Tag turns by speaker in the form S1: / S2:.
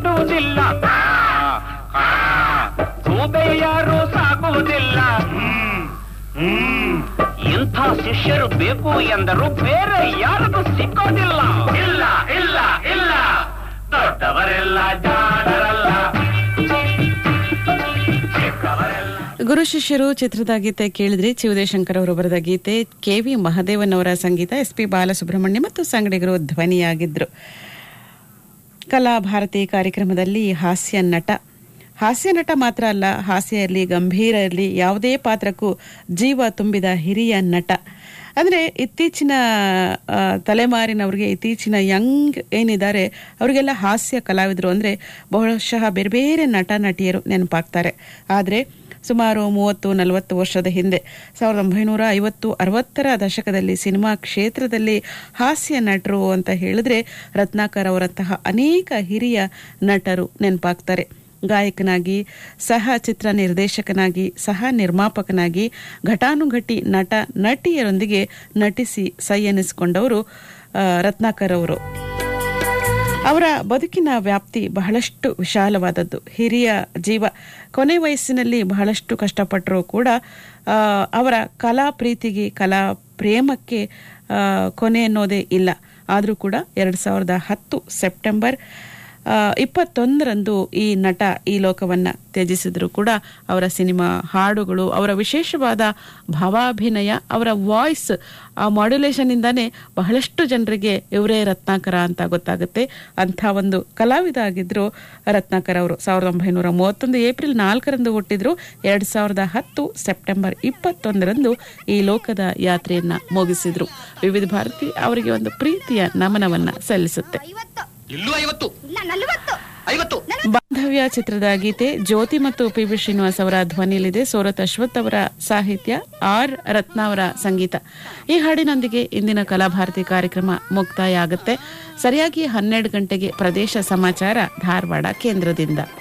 S1: ಸಾಕುವುದಿಲ್ಲ ಗೂಬೆ ಯಾರು ಸಾಕುವುದಿಲ್ಲ ಇಂಥ ಶಿಷ್ಯರು ಬೇಕು ಎಂದರು ಬೇರೆ ಯಾರಿಗೂ ಸಿಕ್ಕೋದಿಲ್ಲ ಇಲ್ಲ ಇಲ್ಲ ಇಲ್ಲ ದೊಡ್ಡವರೆಲ್ಲ ಜಾಣರಲ್ಲ ಚಿಕ್ಕವರೆಲ್ಲ
S2: ಗುರು ಶಿಷ್ಯರು ಚಿತ್ರದ ಗೀತೆ ಕೇಳಿದ್ರಿ ಚಿವುದೇಶಂಕರ್ ಅವರು ಬರೆದ ಗೀತೆ ಕೆ ವಿ ಮಹದೇವನ್ ಅವರ ಸಂಗೀತ ಎಸ್ ಪಿ ಬಾಲಸುಬ್ರಹ್ಮಣ್ಯ ಮತ್ತು ಸಂಗಡಿಗರು ಧ್ವನಿಯಾಗಿದ್ರು ಕಲಾಭಾರತಿ ಕಾರ್ಯಕ್ರಮದಲ್ಲಿ ಹಾಸ್ಯ ನಟ ಹಾಸ್ಯ ನಟ ಮಾತ್ರ ಅಲ್ಲ ಹಾಸ್ಯ ಇರಲಿ ಗಂಭೀರ ಇರಲಿ ಯಾವುದೇ ಪಾತ್ರಕ್ಕೂ ಜೀವ ತುಂಬಿದ ಹಿರಿಯ ನಟ ಅಂದರೆ ಇತ್ತೀಚಿನ ಆ, ತಲೆಮಾರಿನವ್ರಿಗೆ ಇತ್ತೀಚಿನ ಯಂಗ್ ಏನಿದ್ದಾರೆ ಅವರಿಗೆಲ್ಲ ಹಾಸ್ಯ ಕಲಾವಿದರು ಅಂದರೆ ಬಹುಶಃ ಬೇರೆ ಬೇರೆ ನಟ ನಟಿಯರು ನೆನಪಾಗ್ತಾರೆ ಆದರೆ ಸುಮಾರು ಮೂವತ್ತು ನಲವತ್ತು ವರ್ಷದ ಹಿಂದೆ ಸಾವಿರದ ಒಂಬೈನೂರ ಐವತ್ತು ಅರವತ್ತರ ದಶಕದಲ್ಲಿ ಸಿನಿಮಾ ಕ್ಷೇತ್ರದಲ್ಲಿ ಹಾಸ್ಯ ನಟರು ಅಂತ ಹೇಳಿದ್ರೆ ರತ್ನಾಕರ್ ಅವರಂತಹ ಅನೇಕ ಹಿರಿಯ ನಟರು ನೆನಪಾಗ್ತಾರೆ ಗಾಯಕನಾಗಿ ಸಹ ಚಿತ್ರ ನಿರ್ದೇಶಕನಾಗಿ ಸಹ ನಿರ್ಮಾಪಕನಾಗಿ ಘಟಾನುಘಟಿ ನಟ ನಟಿಯರೊಂದಿಗೆ ನಟಿಸಿ ಸೈ ಎನಿಸಿಕೊಂಡವರು ಆ, ರತ್ನಾಕರ್ ಅವರು ಅವರ ಬದುಕಿನ ವ್ಯಾಪ್ತಿ ಬಹಳಷ್ಟು ವಿಶಾಲವಾದದ್ದು ಹಿರಿಯ ಜೀವ ಕೊನೆ ವಯಸ್ಸಿನಲ್ಲಿ ಬಹಳಷ್ಟು ಕಷ್ಟಪಟ್ಟರೂ ಕೂಡ ಆ, ಅವರ ಕಲಾ ಪ್ರೀತಿಗೆ ಕಲಾ ಪ್ರೇಮಕ್ಕೆ ಆ, ಕೊನೆ ಅನ್ನೋದೇ ಇಲ್ಲ ಆದರೂ ಕೂಡ ಎರಡು ಸಾವಿರದ ಹತ್ತು ಸೆಪ್ಟೆಂಬರ್ ಆ, ಇಪ್ಪತ್ತೊಂದರಂದು ಈ ನಟ ಈ ಲೋಕವನ್ನ ತ್ಯಜಿಸಿದ್ರು ಕೂಡ ಅವರ ಸಿನಿಮಾ ಹಾಡುಗಳು ಅವರ ವಿಶೇಷವಾದ ಭಾವಾಭಿನಯ ಅವರ ವಾಯ್ಸ್ ಆ ಮಾಡ್ಯುಲೇಷನ್ ಇಂದಾನೆ ಬಹಳಷ್ಟು ಜನರಿಗೆ ಇವರೇ ರತ್ನಾಕರ ಅಂತ ಗೊತ್ತಾಗುತ್ತೆ ಅಂಥ ಒಂದು ಕಲಾವಿದ ಆಗಿದ್ರು ರತ್ನಾಕರ್ ಅವರು ಸಾವಿರದ ಒಂಬೈನೂರ ಮೂವತ್ತೊಂದು ಏಪ್ರಿಲ್ ನಾಲ್ಕರಂದು ಹುಟ್ಟಿದ್ರು ಎರಡ್ ಸಾವಿರದ ಹತ್ತು ಸೆಪ್ಟೆಂಬರ್ ಇಪ್ಪತ್ತೊಂದರಂದು ಈ ಲೋಕದ ಯಾತ್ರೆಯನ್ನ ಮುಗಿಸಿದ್ರು ವಿವಿಧ ಭಾರತಿ ಅವರಿಗೆ ಒಂದು ಪ್ರೀತಿಯ ನಮನವನ್ನ ಸಲ್ಲಿಸುತ್ತೆ
S3: ಐವತ್ತು
S4: ಇಲ್ಲೂ ಐವತ್ತು
S3: ಇಲ್ಲ ನಲವತ್ತು
S4: ಐವತ್ತು
S2: ಬಾಂಧವ್ಯ ಚಿತ್ರದ ಗೀತೆ ಜ್ಯೋತಿ ಮತ್ತು ಪಿ ಬಿ ಶ್ರೀನಿವಾಸ್ ಅವರ ಧ್ವನಿಯಲ್ಲಿದೆ ಸೋರತ್ ಅಶ್ವಥ್ ಅವರ ಸಾಹಿತ್ಯ ಆರ್ ರತ್ನ ಅವರ ಸಂಗೀತ ಈ ಹಾಡಿನೊಂದಿಗೆ ಇಂದಿನ ಕಲಾಭಾರತಿ ಕಾರ್ಯಕ್ರಮ ಮುಕ್ತಾಯ ಆಗುತ್ತೆ ಸರಿಯಾಗಿ ಹನ್ನೆರಡು ಗಂಟೆಗೆ ಪ್ರದೇಶ ಸಮಾಚಾರ ಧಾರವಾಡ ಕೇಂದ್ರದಿಂದ